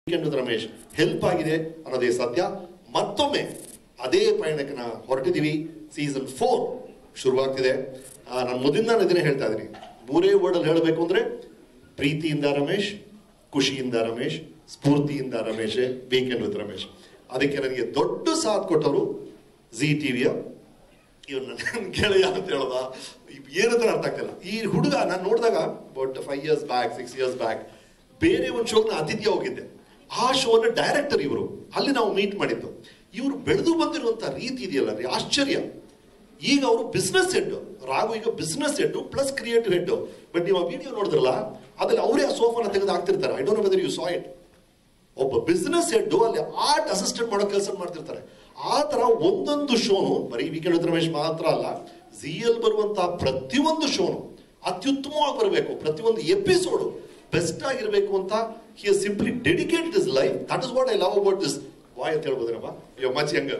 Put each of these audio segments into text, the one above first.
Weekend with Ramesh help ಆಗಿದೆ ಅನ್ನೋದೇ ಸತ್ಯ ಮತ್ತೊಮ್ಮೆ ಅದೇ ಪಯಣಕ್ಕೆ ನಾವು ಹೊರಟಿದ್ದೀವಿ ಸೀಸನ್ ಫೋರ್ ಶುರುವಾಗ್ತಿದೆ ನಾನು ಮೊದಲಿಂದ ನಾನು ಇದನ್ನೇ ಹೇಳ್ತಾ ಇದ್ದೀನಿ ಮೂರೇ ವರ್ಡಲ್ಲಿ ಹೇಳಬೇಕು ಅಂದ್ರೆ ಪ್ರೀತಿಯಿಂದ ರಮೇಶ್ ಖುಷಿಯಿಂದ ರಮೇಶ್ ಸ್ಫೂರ್ತಿಯಿಂದ ರಮೇಶ್ ವೀಕೆಂಡ್ ವಿತ್ ರಮೇಶ್ ಅದಕ್ಕೆ ನನಗೆ ದೊಡ್ಡ ಸಾಥ್ ಕೊಟ್ಟವರು ಜಿ ಟಿವಿಯ ಇವ್ರು ನನ್ನ ಗೆಳೆಯ ಅಂತ ಹೇಳೋದ ಏನಂತ ಅರ್ಥ ಆಗ್ತಿಲ್ಲ ಈ ಹುಡುಗ ನಾನು ನೋಡಿದಾಗ but five years back six years back ಬೇರೆ ಒಂದು ಶೋನ ಅತಿಥ್ಯ ಹೋಗಿದ್ದೆ ಆ ಶೋನ ಡೈರೆಕ್ಟರ್ ಇವರು ಅಲ್ಲಿ ನಾವು ಮೀಟ್ ಮಾಡಿದ್ದು ಇವರು ಬೆಳೆದು ಬಂದಿರುವಂತ ರೀತಿ ಇದೆಯಲ್ಲ ರೀ ಆಶ್ಚರ್ಯ ಈಗ ಅವರು ಬಿಸ್ನೆಸ್ ಹೆಡ್ ರಾಘು ಈಗ business head plus creative head but ನೀವು ಆ ವಿಡಿಯೋ ನೋಡಿದ್ರಲ್ಲ ಅದ್ರಲ್ಲಿ ಅವರೇ ಆ ಸೋಫಾನ ತೆಗೆದು ಹಾಕ್ತಿರ್ತಾರೆ I don't whether you saw it ಒಬ್ಬ ಬಿಸ್ನೆಸ್ ಹೆಡ್ ಅಲ್ಲಿ ಆರ್ಟ್ ಅಸಿಸ್ಟೆಂಟ್ ಮಾಡೋ ಕೆಲಸ ಮಾಡ್ತಿರ್ತಾರೆ ಆ ತರ ಒಂದೊಂದು ಶೋನು ಬರೀ ವೀಕೆಂಡ್ ವಿತ್ ರಮೇಶ್ ಮಾತ್ರ ಅಲ್ಲ ಜಿಎಲ್ ಬರುವಂತಹ ಪ್ರತಿಯೊಂದು ಶೋನು ಅತ್ಯುತ್ತಮವಾಗಿ ಬರಬೇಕು ಪ್ರತಿಯೊಂದು ಎಪಿಸೋಡು ಬೆಸ್ಟ್ ಆಗಿರಬೇಕು ಅಂತ he simply dedicated his life that is what I love about this boy ಅಂತ ಹೇಳ್ಬೋದೇನಪ್ಪ ಯೋ much young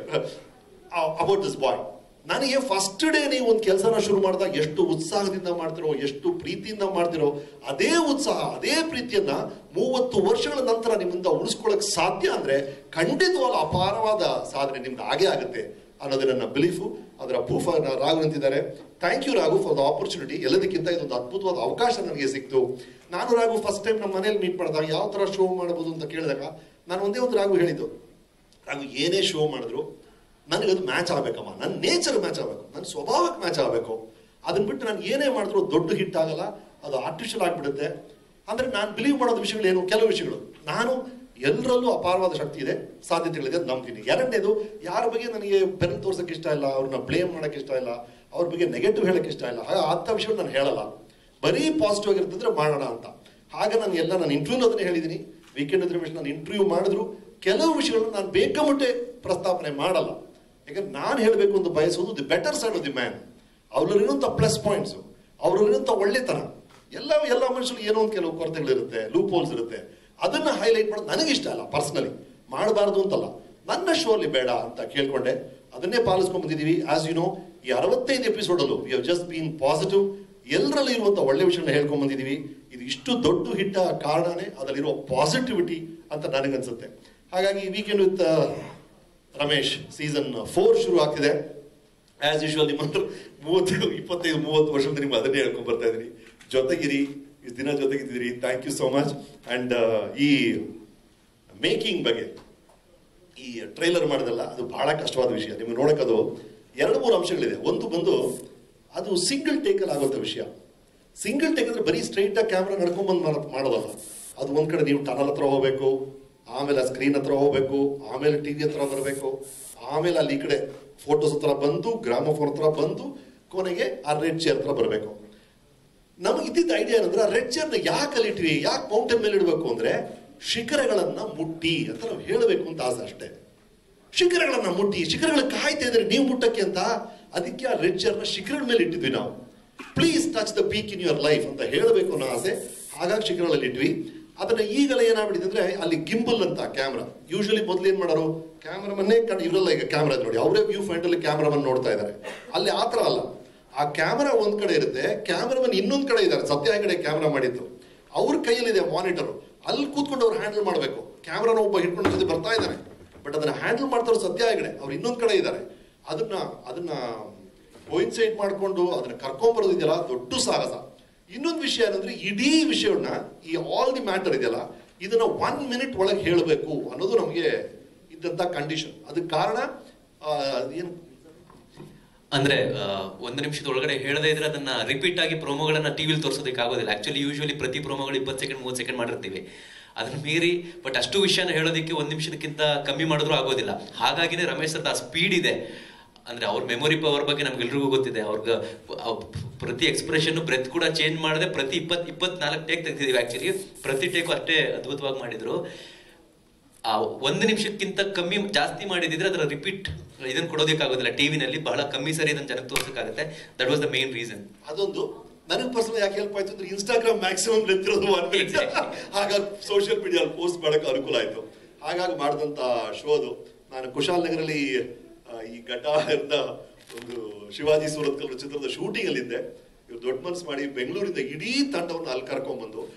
about this boy ನನಗೆ ಫಸ್ಟ್ ಡೇ ನೀವು ಒಂದು ಕೆಲಸನ ಶುರು ಮಾಡಿದಾಗ ಎಷ್ಟು ಉತ್ಸಾಹದಿಂದ ಮಾಡ್ತಿರೋ ಎಷ್ಟು ಪ್ರೀತಿಯಿಂದ ಮಾಡ್ತಿರೋ ಅದೇ ಉತ್ಸಾಹ ಅದೇ ಪ್ರೀತಿಯನ್ನ ಮೂವತ್ತು ವರ್ಷಗಳ ನಂತರ ನಿಮ್ಮಿಂದ ಉಳಿಸ್ಕೊಳ್ಳಕ್ ಸಾಧ್ಯ ಅಂದ್ರೆ ಖಂಡಿತವಾದ ಅಪಾರವಾದ ಸಾಧನೆ ನಿಮ್ಗೆ ಆಗೇ ಆಗುತ್ತೆ ಅನ್ನೋದು ನನ್ನ ಬಿಲೀಫು ಅದರ ಪ್ರೂಫ್ ರಾಘು ನಿಂತಿದ್ದಾರೆ thank you Raghu for the opportunity ಎಲ್ಲದಕ್ಕಿಂತ ಇದೊಂದು ಅದ್ಭುತವಾದ ಅವಕಾಶ ನನಗೆ ಸಿಕ್ತು ನಾನು ರಾಘು ಫಸ್ಟ್ ಟೈಮ್ ನಮ್ಮ ಮನೇಲಿ ಮೀಟ್ ಮಾಡಿದಾಗ ಯಾವ ತರ ಶೋ ಮಾಡಬಹುದು ಅಂತ ಕೇಳಿದಾಗ ನಾನು ಒಂದೇ ಒಂದು ರಾಘು ಹೇಳಿದ್ದು ರಾಘು ಏನೇ ಶೋ ಮಾಡಿದ್ರು ನನಗದು ಮ್ಯಾಚ್ ಆಗಬೇಕಮ್ಮ ನನ್ನ ನೇಚರ್ ಮ್ಯಾಚ್ ಆಗಬೇಕು ನನ್ನ ಸ್ವಭಾವಕ್ಕೆ ಮ್ಯಾಚ್ ಆಗಬೇಕು ಅದನ್ನ ಬಿಟ್ಟು ನಾನು ಏನೇ ಮಾಡಿದ್ರು ದೊಡ್ಡ ಹಿಟ್ ಆಗಲ್ಲ ಅದು ಆರ್ಟಿಫಿಷಿಯಲ್ ಆಗಿಬಿಡುತ್ತೆ ಅಂದ್ರೆ ನಾನು ಬಿಲೀವ್ ಮಾಡೋದು ವಿಷಯಗಳೇನು ಕೆಲವು ವಿಷಯಗಳು ನಾನು ಎಲ್ಲರಲ್ಲೂ ಅಪಾರವಾದ ಶಕ್ತಿ ಇದೆ ಸಾಧ್ಯತೆಗಳಿದೆ ಅಂತ ನಂಬ್ತೀನಿ ಎರಡನೇದು ಯಾರ ಬಗ್ಗೆ ನನಗೆ ಬೆನ್ನು ತೋರ್ಸಕ್ಕೆ ಇಷ್ಟ ಇಲ್ಲ ಅವ್ರನ್ನ ಬ್ಲೇಮ್ ಮಾಡಕ್ಕೆ ಇಷ್ಟ ಇಲ್ಲ ಅವ್ರ ಬಗ್ಗೆ ನೆಗೆಟಿವ್ ಹೇಳಕ್ಕೆ ಇಷ್ಟ ಇಲ್ಲ ಹಾಗೆ ಅಂಥ ವಿಷಯ ನಾನು ಹೇಳಲ್ಲ ಬರೀ ಪಾಸಿಟಿವ್ ಆಗಿರ್ತಂದ್ರೆ ಮಾಡೋಣ ಅಂತ ಹಾಗೆ ನಾನು ಎಲ್ಲ ನಾನು ಇಂಟರ್ವ್ಯೂ ಅದನ್ನೇ ಹೇಳಿದ್ದೀನಿ ವೀಕೆಂಡ್ ಅದ್ರ ನಾನು ಇಂಟರ್ವ್ಯೂ ಮಾಡಿದ್ರು ಕೆಲವು ವಿಷಯಗಳನ್ನ ನಾನು ಬೇಕಾಮಟ್ಟೆ ಪ್ರಸ್ತಾಪನೆ ಮಾಡಲ್ಲ ಯಾಕಂದ್ರೆ ನಾನು ಹೇಳಬೇಕು ಅಂತ ಬಯಸೋದು the better side of the man ಅವರಲ್ಲಿರುವಂಥ ಪ್ಲಸ್ ಪಾಯಿಂಟ್ಸ್ ಅವರಲ್ಲಿರುವಂಥ ಒಳ್ಳೆತನ ಎಲ್ಲ ಎಲ್ಲ ಮನುಷ್ಯರು ಏನೋ ಒಂದು ಕೆಲವು ಕೊರತೆಗಳಿರುತ್ತೆ ಲೂಪ್ ಹೋಲ್ಸ್ ಇರುತ್ತೆ ಅದನ್ನ ಹೈಲೈಟ್ ಮಾಡೋದು ನನಗೆ ಇಷ್ಟ ಅಲ್ಲ ಪರ್ಸನಲಿ ಮಾಡಬಾರ್ದು ಅಂತಲ್ಲ ನನ್ನ ಶೋ ಅಲ್ಲಿ ಬೇಡ ಅಂತ ಕೇಳ್ಕೊಂಡೆ ಅದನ್ನೇ ಪಾಲಿಸ್ಕೊಂಡ್ ಬಂದಿದ್ದೀವಿ ಆಸ್ ಯು ನೋ ಈ ಅರವತ್ತೈದು ಎಪಿಸೋಡಲ್ಲೂ you have just been positive ಎಲ್ಲರಲ್ಲಿ ಇರುವಂಥ ಒಳ್ಳೆ ವಿಷಯಗಳನ್ನ ಹೇಳ್ಕೊಂಡ್ ಬಂದಿದ್ದೀವಿ ಇದು ಇಷ್ಟು ದೊಡ್ಡ ಹಿಟ್ಟ ಕಾರಣನೇ ಅದರಲ್ಲಿರುವ ಪಾಸಿಟಿವಿಟಿ ಅಂತ ನನಗನ್ಸುತ್ತೆ ಹಾಗಾಗಿ weekend with Ramesh season four ಶುರು ಆಗ್ತಿದೆ ಆಸ್ ಯೂಶುವಲ್ ನಿಮ್ಮ ಹತ್ರ ಮೂವತ್ತು ಇಪ್ಪತ್ತೈದು ಮೂವತ್ತು ವರ್ಷದಿಂದ ನಿಮ್ಗೆ ಅದನ್ನೇ ಹೇಳ್ಕೊಂಡ್ ಬರ್ತಾ ಇದ್ದೀನಿ ಜೊತೆಗಿರಿ ಇಷ್ಟು ದಿನ ಜೊತೆಗಿದ್ದೀರಿ thank you so much and ಈ ಮೇಕಿಂಗ್ ಬಗ್ಗೆ ಈ ಟ್ರೈಲರ್ ಮಾಡೋದಲ್ಲ ಅದು ಬಹಳ ಕಷ್ಟವಾದ ವಿಷಯ ನಿಮ್ಗೆ ನೋಡಕ್ ಅದು ಎರಡು ಮೂರು ಅಂಶಗಳಿದೆ ಒಂದು ಬಂದು ಅದು ಸಿಂಗಲ್ ಟೇಕಲ್ಲಿ ಆಗುವಂಥ ವಿಷಯ ಸಿಂಗಲ್ ಟೇಕ್ ಅಂದ್ರೆ ಬರೀ ಸ್ಟ್ರೈಟ್ ಆಗಿ ಕ್ಯಾಮ್ರಾ ನಡ್ಕೊಂಡ್ಬಂದು ಮಾಡೋದಲ್ಲ ಅದು ಒಂದ್ ಕಡೆ ನೀವು ಟನಲ್ ಹತ್ರ ಹೋಗ್ಬೇಕು ಆಮೇಲೆ ಆ ಸ್ಕ್ರೀನ್ ಹತ್ರ ಹೋಗ್ಬೇಕು ಆಮೇಲೆ ಟಿವಿ ಹತ್ರ ಬರಬೇಕು ಆಮೇಲೆ ಅಲ್ಲಿ ಈ ಕಡೆ ಫೋಟೋಸ್ ಹತ್ರ ಬಂದು ಗ್ರಾಮಫೋನ್ ಹತ್ರ ಬಂದು ಕೊನೆಗೆ ಆ ರೆಡ್ ಚೇರ್ ಹತ್ರ ಬರಬೇಕು ನಮಗೆ ಇದ್ದಿದ್ದ ಐಡಿಯಾ ಏನಂದ್ರೆ ರೆಡ್ ಚೇರ್ನ ಯಾಕೆ ಅಲ್ಲಿಟ್ವಿ ಯಾಕೆ ಮೌಂಟೇನ್ ಮೇಲೆ ಇಡಬೇಕು ಅಂದ್ರೆ ಶಿಖರಗಳನ್ನ ಮುಟ್ಟಿ ಅಂತ ನಾವು ಹೇಳಬೇಕು ಅಂತ ಆಸೆ ಅಷ್ಟೇ ಶಿಖರಗಳನ್ನ ಮುಟ್ಟಿ ಶಿಖರಗಳು ಕಾಯ್ತಾ ಇದ್ರೆ ನೀವು ಮುಟ್ಟಕ್ಕೆ ಅಂತ ಅದಕ್ಕೆ ಆ ರೆಡ್ ಚೇರ್ನ ಶಿಖರದ ಮೇಲೆ ಇಟ್ಟಿದ್ವಿ ನಾವು please touch the peak in your life ಅಂತ ಹೇಳಬೇಕು ಅನ್ನೋ ಆಸೆ ಹಾಗಾಗಿ ಶಿಖರಗಳಲ್ಲಿ ಇಟ್ವಿ ಅದನ್ನ ಈಗಲೇ ಏನಾಗ್ಬಿಟ್ಟಿದೆ ಅಂದ್ರೆ ಅಲ್ಲಿ ಗಿಂಬಲ್ ಅಂತ ಕ್ಯಾಮ್ರಾ ಯೂಶಲಿ ಮೊದ್ಲು ಏನ್ ಮಾಡೋರು ಕ್ಯಾಮ್ರಾಮನ್ನೇ ಕಂಡು ಇವರೆಲ್ಲ ಈಗ ಕ್ಯಾಮ್ರಾ ನೋಡಿ ಅವರೇ ವ್ಯೂ ಪಾಯಿಂಟ್ ಅಲ್ಲಿ ಕ್ಯಾಮ್ರಾಮನ್ ನೋಡ್ತಾ ಇದ್ದಾರೆ ಅಲ್ಲಿ ಆತರ ಅಲ್ಲ ಆ ಕ್ಯಾಮ್ರಾ ಒಂದ್ ಕಡೆ ಇರುತ್ತೆ ಕ್ಯಾಮ್ರಾಮನ್ ಇನ್ನೊಂದ್ ಕಡೆ ಇದ್ದಾರೆ ಸತ್ಯ ಹೆಗಡೆ ಕ್ಯಾಮ್ರಾ ಮಾಡಿದ್ದು ಅವ್ರ ಕೈಯಲ್ಲಿದೆ ಮಾನಿಟರ್ ಅಲ್ಲಿ ಕೂತ್ಕೊಂಡು ಅವ್ರು ಹ್ಯಾಂಡಲ್ ಮಾಡಬೇಕು ಕ್ಯಾಮ್ರಾನ ಒಬ್ಬ ಹಿಡ್ಕೊಂಡು ಜೊತೆ ಬರ್ತಾ ಇದ್ದಾನೆ ಬಟ್ ಅದನ್ನ ಹ್ಯಾಂಡಲ್ ಮಾಡ್ತಾರೋ ಸತ್ಯ ಹೆಗಡೆ ಅವ್ರು ಇನ್ನೊಂದ್ ಕಡೆ ಇದ್ದಾರೆ ಅದನ್ನ ಅದನ್ನ ಕೋಯಿನ್ಸೈಡ್ ಮಾಡ್ಕೊಂಡು ಅದನ್ನ ಕರ್ಕೊಂಡ್ ಬರೋದಿದೆಯಲ್ಲ ದೊಡ್ಡ ಸಾಹಸ ಇನ್ನೊಂದು ವಿಷಯ ಏನಂದ್ರೆ ಇಡೀ ವಿಷಯವನ್ನ ಈ ಆಲ್ ದಿ ಮ್ಯಾಟರ್ ಇದೆಯಲ್ಲ ಇದನ್ನ ಒನ್ ಮಿನಿಟ್ ಒಳಗೆ ಹೇಳಬೇಕು ಅನ್ನೋದು ನಮಗೆ ಇದ್ದಂತ ಕಂಡೀಷನ್ ಅದಕ್ಕೆ ಕಾರಣ ಆ, ಏನು ಅಂದ್ರೆ ಆ, ಒಂದು ನಿಮಿಷದ ಒಳಗಡೆ ಹೇಳದೇ ಇದ್ರೆ ಅದನ್ನ ರಿಪೀಟ್ ಆಗಿ ಪ್ರೋಮೋಗಳನ್ನ ಟಿವಿಲಿ ತೋರಿಸೋದಕ್ಕೆ ಆಗೋದಿಲ್ಲ ಆಕ್ಚುಲಿ ಯೂಶುವಲಿ ಪ್ರತಿ ಪ್ರೋಮೋಗಳು ಇಪ್ಪತ್ತು ಸೆಕೆಂಡ್ ಮೂವತ್ತು ಸೆಕೆಂಡ್ ಮಾಡಿರ್ತೀವಿ ಅದನ್ನ ಮೀರಿ ಬಟ್ ಅಷ್ಟು ವಿಷಯನ ಹೇಳೋದಕ್ಕೆ ಒಂದ್ ನಿಮಿಷಕ್ಕಿಂತ ಕಮ್ಮಿ ಮಾಡಿದ್ರು ಆಗೋದಿಲ್ಲ ಹಾಗಾಗಿನೇ ರಮೇಶ್ ಸರ್ ಆ ಸ್ಪೀಡ್ ಇದೆ ಅಂದ್ರೆ ಅವ್ರ ಮೆಮೊರಿ ಪವರ್ ಬಗ್ಗೆ ನಮ್ಗೆಲ್ರಿಗೂ ಗೊತ್ತಿದೆ ಅವ್ರಿಗೆ ಪ್ರತಿ ಎಕ್ಸ್ಪ್ರೆಷನ್ ಬ್ರೆತ್ ಕೂಡ ಚೇಂಜ್ ಮಾಡದೆ ಪ್ರತಿ ಇಪ್ಪತ್ ಇಪ್ಪತ್ನಾಲ್ಕು ಟೇಕ್ ತೆಗ್ದಿದೀವಿ ಆಕ್ಚುಲಿ ಪ್ರತಿ ಟೇಕು ಅಷ್ಟೇ ಅದ್ಭುತವಾಗಿ ಮಾಡಿದ್ರು ಆ ಒಂದು ನಿಮಿಷಕ್ಕಿಂತ ಕಮ್ಮಿ ಜಾಸ್ತಿ ಮಾಡಿದಿದ್ರೆ ಅದರ ರಿಪೀಟ್ ಇದನ್ನ ಕೊಡೋದಕ್ಕಾಗೋದಿಲ್ಲ ಟಿವಿನಲ್ಲಿ ಬಹಳ ಕಮ್ಮಿ ಸರಿ ಇದನ್ನ ಜನಕ್ಕೆ ತೋರ್ಸಕ್ಕಾಗುತ್ತೆ that was the main reason ಅದೊಂದು ನನಗೆ ಪರ್ಸನಲ್ ಯಾಕೆ ಹೆಲ್ಪ್ ಆಯ್ತು ಅಂದ್ರೆ ಇನ್ಸ್ಟಾಗ್ರಾಮ್ ಮ್ಯಾಕ್ಸಿಮಮ್ ಲೆಂತಿರೋದು ಒನ್ ಮಿನಿಟ್ ಹಾಗಾಗಿ ಸೋಷಿಯಲ್ ಮೀಡಿಯಾ ಪೋಸ್ಟ್ ಮಾಡಕ್ಕೆ ಅನುಕೂಲ ಆಯ್ತು ಹಾಗಾಗಿ ಮಾಡಿದಂತ ಶೋ ಅದು ನಾನು ಕುಶಾಲ್ ನಗರಲ್ಲಿ ಆ, ಈ ಘಟಾರದ ಒಂದು ಶಿವಾಜಿ ಸೂರತ್ಕಲ್ ಚಿತ್ರದ ಶೂಟಿಂಗ್ ಅಲ್ಲಿ ಇದ್ದೆ ಇವ್ರು ದೊಡ್ಡ ಮನ್ಸು ಮಾಡಿ ಬೆಂಗಳೂರಿಂದ ಇಡೀ ತಂಡವನ್ನು ಅಲ್ಲಿ ಕರ್ಕೊಂಡ್ಬಂದು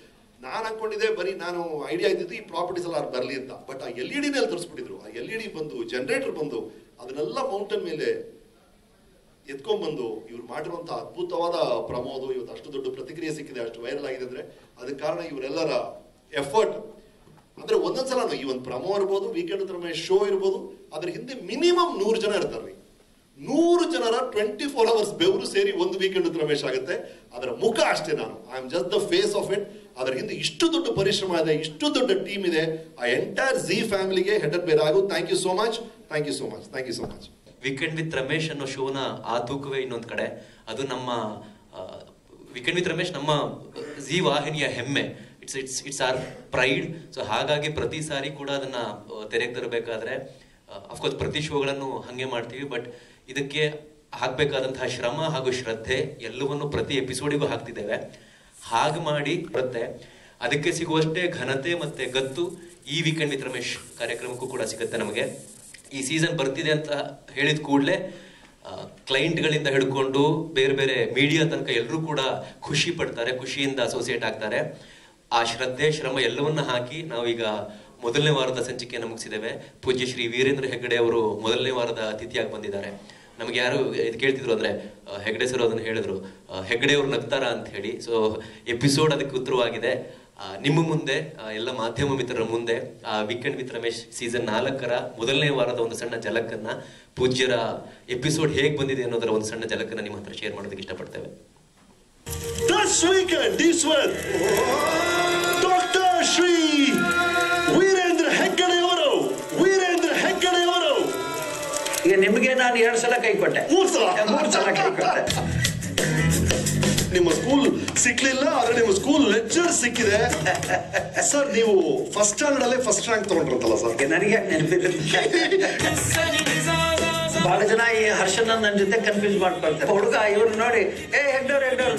ನಾನು ಅನ್ಕೊಂಡಿದ್ದೆ ಬರೀ ನಾನು ಐಡಿಯಾ ಇದ್ದಿದ್ದು ಈ ಪ್ರಾಪರ್ಟೀಸ್ ಎಲ್ಲ ಬರಲಿ ಅಂತ ಬಟ್ ಆ ಎಲ್ ಇ ಡಿನಲ್ಲಿ ತರಿಸ್ಬಿಟ್ಟಿದ್ರು ಆ ಎಲ್ ಇ ಡಿ ಬಂದು ಜನರೇಟರ್ ಬಂದು ಅದನ್ನೆಲ್ಲ ಮೌಂಟೇನ್ ಮೇಲೆ ಎತ್ಕೊಂಡ್ಬಂದು ಇವ್ರು ಮಾಡಿರುವಂತ ಅದ್ಭುತವಾದ ಪ್ರಮೋದು ಇವತ್ತು ಅಷ್ಟು ದೊಡ್ಡ ಪ್ರತಿಕ್ರಿಯೆ ಸಿಕ್ಕಿದೆ ಅಷ್ಟು ವೈರಲ್ ಆಗಿದೆ ಅಂದ್ರೆ ಅದಕ್ಕೆ ಕಾರಣ ಇವರೆಲ್ಲರ ಎಫರ್ಟ್ ಅಂದ್ರೆ ಒಂದೊಂದ್ಸಲ ಈ ಒಂದು ಪ್ರಮೋ ಇರ್ಬೋದು ವೀಕೆಂಡ್ ರಮೇಶ್ ಶೋ ಇರ್ಬೋದು ಅದ್ರ ಹಿಂದೆ ಮಿನಿಮಮ್ ನೂರು ಜನ ಇರ್ತಾರೆ ನೂರು ಜನರ ಟ್ವೆಂಟಿ ಫೋರ್ ಅವರ್ಸ್ ಬೆವರು ಸೇರಿ ಒಂದು ವೀಕೆಂಡ್ ರಮೇಶ್ ಆಗುತ್ತೆ ಅದರ ಮುಖ ಅಷ್ಟೇ ನಾನು I am just the face of it ಅದರ ಹಿಂದೆ ಇಷ್ಟು ದೊಡ್ಡ ಪರಿಶ್ರಮ ಇದೆ ಇಷ್ಟು ದೊಡ್ಡ ಟೀಮ್ ಇದೆ ಆ ಎಂಟೈರ್ ಜಿ ಫ್ಯಾಮಿಲಿಗೆ ಹೆಡ್ ಬೇರೆ ಆಗು thank you so much thank you so much thank you so much weekend with Ramesh ಅನ್ನೋ ಶೋನ ಆ ತೂಕವೇ ಇನ್ನೊಂದ್ ಕಡೆ ಅದು ನಮ್ಮ ವೀಕೆಂಡ್ ವಿತ್ ರಮೇಶ್ ನಮ್ಮ ಜಿ ವಾಹಿನಿಯ ಹೆಮ್ಮೆ it's it's it's our pride so ಹಾಗಾಗಿ ಪ್ರತಿ ಸಾರಿ ಕೂಡ ಅದನ್ನ ಆ, ತೆರೆಗೆ ತರಬೇಕಾದ್ರೆ ಅಫ್ಕೋರ್ಸ್ ಪ್ರತಿ ಶೋಗಳನ್ನು ಹಂಗೆ ಮಾಡ್ತೀವಿ ಬಟ್ ಇದಕ್ಕೆ ಹಾಕ್ಬೇಕಾದಂತಹ ಶ್ರಮ ಹಾಗೂ ಶ್ರದ್ಧೆ ಎಲ್ಲವನ್ನು ಪ್ರತಿ ಎಪಿಸೋಡಿಗೂ ಹಾಕ್ತಿದ್ದೇವೆ ಹಾಗೆ ಮಾಡಿ ಬರುತ್ತೆ ಅದಕ್ಕೆ ಸಿಗುವಷ್ಟೇ ಘನತೆ ಮತ್ತೆ ಗತ್ತು ಈ ವೀಕೆಂಡ್ ವಿತ್ ರಮೇಶ್ ಕಾರ್ಯಕ್ರಮಕ್ಕೂ ಕೂಡ ಸಿಗುತ್ತೆ ನಮಗೆ ಈ ಸೀಸನ್ ಬರ್ತಿದೆ ಅಂತ ಹೇಳಿದ ಕೂಡಲೇ ಕ್ಲೈಂಟ್ಗಳಿಂದ ಹಿಡ್ಕೊಂಡು ಬೇರೆ ಬೇರೆ ಮೀಡಿಯಾ ತನಕ ಎಲ್ಲರೂ ಕೂಡ ಖುಷಿ ಪಡ್ತಾರೆ ಖುಷಿಯಿಂದ ಅಸೋಸಿಯೇಟ್ ಆಗ್ತಾರೆ ಆ ಶ್ರದ್ಧೆ ಶ್ರಮ ಎಲ್ಲವನ್ನ ಹಾಕಿ ನಾವೀಗ ಮೊದಲನೇ ವಾರದ ಸಂಚಿಕೆಯನ್ನು ಮುಗಿಸಿದ್ದೇವೆ ಪೂಜ್ಯ ಶ್ರೀ ವೀರೇಂದ್ರ ಹೆಗ್ಗಡೆ ಅವರು ಮೊದಲನೇ ವಾರದ ಅತಿಥಿಯಾಗಿ ಬಂದಿದ್ದಾರೆ ನಮ್ಗೆ ಯಾರು ಇದು ಕೇಳ್ತಿದ್ರು ಅಂದ್ರೆ ಆ, ಹೆಗ್ಡೆ ಸರ್ ಅದನ್ನ ಹೇಳಿದ್ರು ಆ, ಹೆಗ್ಡೆ ಅವ್ರು ನಗ್ತಾರ ಅಂತ ಹೇಳಿ ಸೊ ಎಪಿಸೋಡ್ ಅದಕ್ಕೆ ಉತ್ತರವಾಗಿದೆ ಆ, ನಿಮ್ಮ ಮುಂದೆ ಆ, ಎಲ್ಲ ಮಾಧ್ಯಮ ಮಿತ್ರರ ಮುಂದೆ ಆ ವೀಕೆಂಡ್ ವಿತ್ ರಮೇಶ್ ಸೀಸನ್ ನಾಲ್ಕರ ಮೊದಲನೇ ವಾರದ ಒಂದು ಸಣ್ಣ ಝಲಕನ್ನ ಪೂಜ್ಯರ ಎಪಿಸೋಡ್ ಹೇಗ್ ಬಂದಿದೆ ಅನ್ನೋದರ ಒಂದು ಸಣ್ಣ ಝಲಕನ್ನ ನಿಮ್ಮ ಹತ್ರ ಶೇರ್ ಮಾಡೋದಕ್ಕೆ ಇಷ್ಟಪಡ್ತೇವೆ This weekend, this one, Dr. Shri Veerendra Heggade ಅವರು ವೀರೇಂದ್ರ ಹೆಗ್ಗಡೆ ಅವರು ಈಗ ನಿಮಗೆ ನಾನು ಎರಡು ಸಲ ಕೈ ಕೊಟ್ಟೆ ಮೂರ್ ಸಲ ಮೂರು ಸಲ ಕೈ ಕೊಟ್ಟೆ ನಿಮ್ಮ ಸ್ಕೂಲ್ ಸಿಕ್ಲಿಲ್ಲ ಆದ್ರೆ ನಿಮ್ಮ ಸ್ಕೂಲ್ ಲೆಕ್ಚರ್ ಸಿಕ್ಕಿದೆ ಸರ್ ನೀವು ಫಸ್ಟ್ ಸ್ಟ್ಯಾಂಡರ್ಡ್ ಅಲ್ಲೇ ಫಸ್ಟ್ ರ್ಯಾಂಕ್ ತಗೊಂಡ್ರಂತಲ್ಲ ಸರ್ ಈಗ ನನಗೆ ನೆನಪಿರಲಿಲ್ಲ ಬಹಳ ಜನ ಈ ಹರ್ಷನ ನನ್ನ ಜೊತೆ ಕನ್ಫ್ಯೂಸ್ ಮಾಡ್ಕೊಳ್ತಾರೆ ಹುಡುಗ ಇವ್ರು ನೋಡಿ ಏ ಹೆಗ್ಡವ್ರು ಹೆಗ್ಡವ್ರು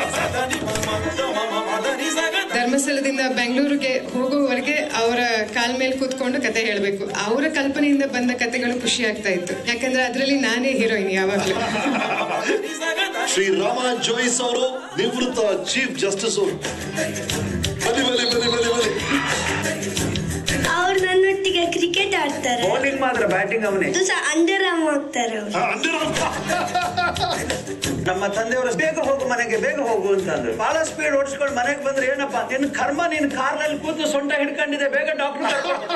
ಧರ್ಮಸ್ಥಳದಿಂದ ಬೆಂಗಳೂರಿಗೆ ಹೋಗುವವರೆಗೆ ಅವರ ಕಾಲ್ ಮೇಲೆ ಕೂತ್ಕೊಂಡು ಕತೆ ಹೇಳಬೇಕು ಅವರ ಕಲ್ಪನೆಯಿಂದ ಬಂದ ಕತೆಗಳು ಖುಷಿ ಆಗ್ತಾ ಇತ್ತು ಯಾಕಂದ್ರೆ ಅದರಲ್ಲಿ ನಾನೇ ಹೀರೋಯಿನ್ ಯಾವಾಗ್ಲೂ ಶ್ರೀ ರಾಮ ಜೋಯಿಸ್ ಅವರು ನಿವೃತ್ತ ಚೀಫ್ ಜಸ್ಟಿಸ್ ಅವರು ಬಲಿ ಬಲಿ ಬಲಿ ಬಲಿ ಬಲಿ ಅವ್ರು ನನ್ನೊಟ್ಟಿಗೆ ಕ್ರಿಕೆಟ್ ಆಡ್ತಾರೆ ಬೌಲಿಂಗ್ ಮಾತ್ರ ಬ್ಯಾಟಿಂಗ್ ಅವನೇ ಅದು ಸಹ ಅಂಡರ್ ಆರ್ಮ್ ಹೋಗ್ತಾರೆ ಅವ್ರು ಆ, ಅಂದಿರಾಮ್. ನಮ್ಮ ತಂದೆಯವರು ಬೇಗ ಹೋಗು ಮನೆಗೆ ಬೇಗ ಹೋಗು ಅಂತ ಅಂದ್ರು ಬಹಳ ಸ್ಪೀಡ್ ಓಡಿಸ್ಕೊಂಡು ಮನೆಗೆ ಬಂದ್ರೆ ಏನಪ್ಪ ನಿನ್ ಕರ್ಮ ನೀನ್ ಕಾರ್ನಲ್ಲಿ ಕೂತು ಸೊಂಟ ಹಿಡ್ಕೊಂಡಿದೆ ಬೇಗ ಡಾಕ್ಟರ್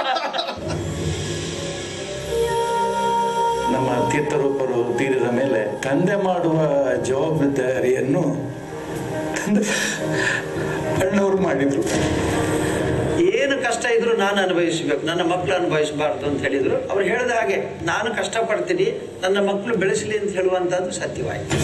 ನಮ್ಮ ತೀರ್ಥರೂಪರು ತೀರಿದ ಮೇಲೆ ತಂದೆ ಮಾಡುವ ಜವಾಬ್ದಾರಿಯನ್ನು ತಂದೆ ಅಣ್ಣವರು ಮಾಡಿದ್ರು ಏನು ಕಷ್ಟ ಇದ್ರು ನಾನು ಅನುಭವಿಸಬೇಕು ನನ್ನ ಮಕ್ಕಳು ಅನುಭವಿಸಬಾರ್ದು ಅಂತ ಹೇಳಿದ್ರು ಅವ್ರು ಹೇಳಿದ ಹಾಗೆ ನಾನು ಕಷ್ಟಪಡ್ತೀನಿ ನನ್ನ ಮಕ್ಕಳು ಬೆಳೆಸಲಿ ಅಂತ ಹೇಳುವಂತದ್ದು ಸತ್ಯವಾಯಿತು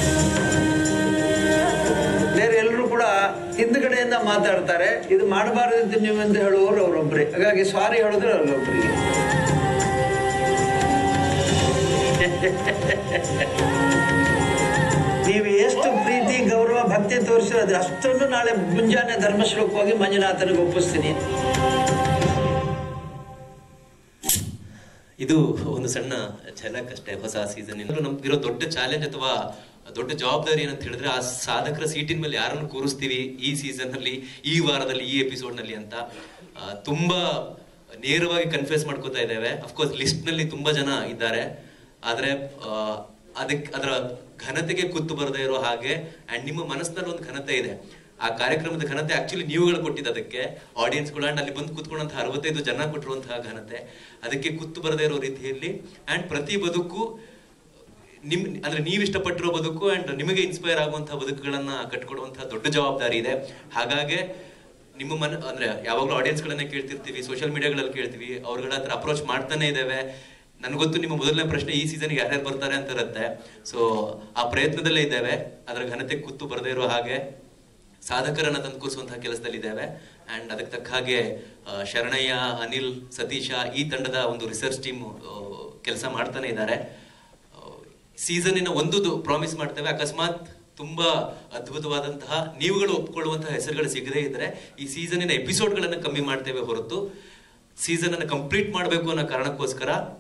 ಬೇರೆ ಎಲ್ಲರೂ ಕೂಡ ಹಿಂದ್ಗಡೆಯಿಂದ ಮಾತಾಡ್ತಾರೆ ಇದು ಮಾಡಬಾರದಿದ್ದು ನೀವು ಅಂತ ಹೇಳುವವರು ಅವರೊಬ್ಬರೇ ಹಾಗಾಗಿ ಸಾರಿ ಹೇಳಿದ್ರು ಅವ್ರೊಬ್ಬರಿಗೆ ನೀವು ಎಷ್ಟು ಪ್ರೀತಿ ಗೌರವ ಭಕ್ತಿ ತೋರಿಸಿದ್ರೆ ಅದ್ರ ಅಷ್ಟನ್ನು ನಾಳೆ ಮುಂಜಾನೆ ಧರ್ಮಶ್ಲೋಕ ಹೋಗಿ ಮಂಜುನಾಥನಿಗೆ ಒಪ್ಪಿಸ್ತೀನಿ ಇದು ಒಂದು ಸಣ್ಣ ಝಲಕ್ ಅಷ್ಟೇ ಹೊಸ ಸೀಸನ್ ನಮ್ಗಿರೋ ದೊಡ್ಡ ಚಾಲೆಂಜ್ ಅಥವಾ ದೊಡ್ಡ ಜವಾಬ್ದಾರಿ ಏನಂತ ಹೇಳಿದ್ರೆ ಆ ಸಾಧಕರ ಸೀಟಿನ ಮೇಲೆ ಯಾರನ್ನು ಕೂರಿಸ್ತೀವಿ ಈ ಸೀಸನ್ ಅಲ್ಲಿ ಈ ವಾರದಲ್ಲಿ ಈ ಎಪಿಸೋಡ್ ನಲ್ಲಿ ಅಂತ ಆ, ತುಂಬಾ ನೇರವಾಗಿ ಕನ್ಫ್ಯೂಸ್ ಮಾಡ್ಕೋತಾ ಇದ್ದೇವೆ ಅಫ್ಕೋರ್ಸ್ ಲಿಸ್ಟ್ ನಲ್ಲಿ ತುಂಬಾ ಜನ ಇದ್ದಾರೆ ಆದ್ರೆ ಆ, ಅದಕ್ಕೆ ಅದರ ಘನತೆಗೆ ಕುತ್ತು ಬರದೇ ಇರೋ ಹಾಗೆ ಅಂಡ್ ನಿಮ್ಮ ಮನಸ್ಸಿನಲ್ಲಿ ಒಂದು ಘನತೆ ಇದೆ ಆ ಕಾರ್ಯಕ್ರಮದ ಘನತೆ ಆಕ್ಚುಲಿ ನೀವುಗಳು ಕೊಟ್ಟಿದ್ದು ಅದಕ್ಕೆ ಆಡಿಯನ್ಸ್ಗಳು ಅಂಡ್ ಅಲ್ಲಿ ಬಂದು ಕೂತ್ಕೊಂಡಂತಹ ಅರವತ್ತೈದು ಜನ ಕೊಟ್ಟಿರುವಂತಹ ಘನತೆ ಅದಕ್ಕೆ ಕುತ್ತು ಬರದೇ ಇರೋ ರೀತಿಯಲ್ಲಿ ಅಂಡ್ ಪ್ರತಿ ಬದುಕು ನಿಮ್ ಅಂದ್ರೆ ನೀವು ಇಷ್ಟಪಟ್ಟಿರೋ ಬದುಕು ಅಂಡ್ ನಿಮಗೆ ಇನ್ಸ್ಪೈರ್ ಆಗುವಂತಹ ಬದುಕುಗಳನ್ನ ಕಟ್ಕೊಡುವಂತಹ ದೊಡ್ಡ ಜವಾಬ್ದಾರಿ ಇದೆ ಹಾಗಾಗಿ ನಿಮ್ಮ ಮನ ಅಂದ್ರೆ ಯಾವಾಗಲೂ ಆಡಿಯನ್ಸ್ ಗಳನ್ನ ಕೇಳ್ತಿರ್ತೀವಿ ಸೋಷಿಯಲ್ ಮೀಡಿಯಾಗಳಲ್ಲಿ ಕೇಳ್ತೀವಿ ಅವ್ರಗಳ ಹತ್ರ ಅಪ್ರೋಚ್ ಮಾಡ್ತಾನೆ ಇದ್ದೇವೆ ನನ್ಗೊತ್ತು ನಿಮ್ಮ ಮೊದಲನೇ ಪ್ರಶ್ನೆ ಈ ಸೀಸನ್ ಯಾರ್ಯಾರು ಬರ್ತಾರೆ ಅಂತ ಇರುತ್ತೆ ಸೊ ಆ ಪ್ರಯತ್ನದಲ್ಲೇ ಇದ್ದೇವೆ ಅದರ ಘನತೆ ಕುತ್ತು ಬರದೇ ಇರೋ ಹಾಗೆ ಸಾಧಕರನ್ನ ತಂದು ಕೂರಿಸುವಂತಹ ಕೆಲಸದಲ್ಲಿ ಇದ್ದೇವೆ ಅಂಡ್ ಅದಕ್ಕೆ ತಕ್ಕ ಹಾಗೆ ಆ, ಶರಣಯ್ಯ ಅನಿಲ್ ಸತೀಶ ಈ ತಂಡದ ಒಂದು ರಿಸರ್ಚ್ ಟೀಮ್ ಕೆಲಸ ಮಾಡ್ತಾನೆ ಇದ್ದಾರೆ ಸೀಸನ್ನಿನ ಒಂದು ಪ್ರಾಮಿಸ್ ಮಾಡ್ತೇವೆ ಅಕಸ್ಮಾತ್ ತುಂಬಾ ಅದ್ಭುತವಾದಂತಹ ನೀವುಗಳು ಒಪ್ಕೊಳ್ಳುವಂತಹ ಹೆಸರುಗಳು ಸಿಗದೇ ಇದ್ರೆ ಈ ಸೀಸನ್ನಿನ ಎಪಿಸೋಡ್ಗಳನ್ನ ಕಮ್ಮಿ ಮಾಡ್ತೇವೆ ಹೊರತು ಸೀಸನ್ ಅನ್ನು ಕಂಪ್ಲೀಟ್ ಮಾಡಬೇಕು ಅನ್ನೋ ಕಾರಣಕ್ಕೋಸ್ಕರ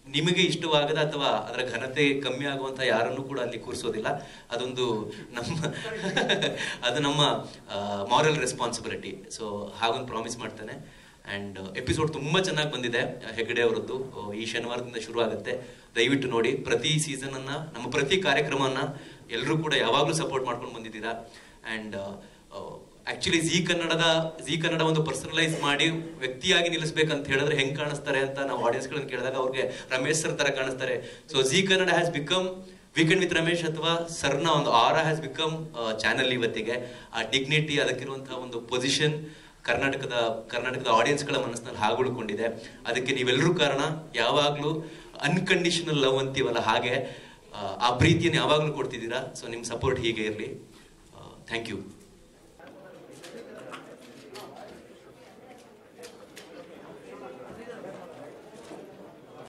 ನಿಮಗೆ ಇಷ್ಟವಾಗದ ಅಥವಾ ಅದರ ಘನತೆ ಕಮ್ಮಿ ಆಗುವಂತ ಯಾರನ್ನು ಕೂಡ ಅಲ್ಲಿ ಕೂರಿಸೋದಿಲ್ಲ ಅದೊಂದು ನಮ್ಮ ಅದು ನಮ್ಮ ಮಾರಲ್ ರೆಸ್ಪಾನ್ಸಿಬಿಲಿಟಿ ಸೊ ಹಾಗೊಂದು ಪ್ರಾಮಿಸ್ ಮಾಡ್ತೇನೆ ಅಂಡ್ ಎಪಿಸೋಡ್ ತುಂಬಾ ಚೆನ್ನಾಗಿ ಬಂದಿದೆ ಹೆಗಡೆ ಅವರದ್ದು ಆ, ಈ ಶನಿವಾರದಿಂದ ಶುರು ಆಗುತ್ತೆ ದಯವಿಟ್ಟು ನೋಡಿ ಪ್ರತಿ ಸೀಸನ್ ಅನ್ನ ನಮ್ಮ ಪ್ರತಿ ಕಾರ್ಯಕ್ರಮನ ಎಲ್ಲರೂ ಕೂಡ ಯಾವಾಗಲೂ ಸಪೋರ್ಟ್ ಮಾಡ್ಕೊಂಡು ಬಂದಿದ್ದೀರಾ ಅಂಡ್ ಆಕ್ಚುಲಿ ಜಿ ಕನ್ನಡದ ಜಿ ಕನ್ನಡ ಒಂದು ಪರ್ಸನಲೈಸ್ ಮಾಡಿ ವ್ಯಕ್ತಿಯಾಗಿ ನಿಲ್ಲಿಸ್ಬೇಕಂತ ಹೇಳಿದ್ರೆ ಹೆಂಗ್ ಕಾಣಿಸ್ತಾರೆ ಅಂತ ನಾವು ಆಡಿಯನ್ಸ್ ಗಳನ್ನ ಕೇಳಿದಾಗ ಅವ್ರಿಗೆ ರಮೇಶ್ ಸರ್ ತರ ಕಾಣಿಸ್ತಾರೆ so Zee Kannada has become weekend with Ramesh ಅಥವಾ ಸರ್ನ ಒಂದು ಆರ ಹ್ಯಾಸ್ ಬಿಕಮ್ ಚಾನಲ್ ಇವತ್ತಿಗೆ ಆ ಡಿಗ್ನಿಟಿ ಅದಕ್ಕಿರುವಂತಹ ಒಂದು ಪೊಸಿಷನ್ ಕರ್ನಾಟಕದ ಕರ್ನಾಟಕದ ಆಡಿಯನ್ಸ್ಗಳ ಮನಸ್ಸಿನಲ್ಲಿ ಹಾಗೆ ಉಳ್ಕೊಂಡಿದೆ ಅದಕ್ಕೆ ನೀವೆಲ್ಲರೂ ಕಾರಣ ಯಾವಾಗಲೂ ಅನ್ಕಂಡೀಷನಲ್ ಲವ್ ಅಂತೀವಲ್ಲ ಹಾಗೆ ಆ, ಆ ಪ್ರೀತಿಯನ್ನು ಯಾವಾಗಲೂ ಕೊಡ್ತಿದ್ದೀರಾ ಸೊ ನಿಮ್ಮ ಸಪೋರ್ಟ್ ಹೀಗೆ ಇರಲಿ ಥ್ಯಾಂಕ್ ಯು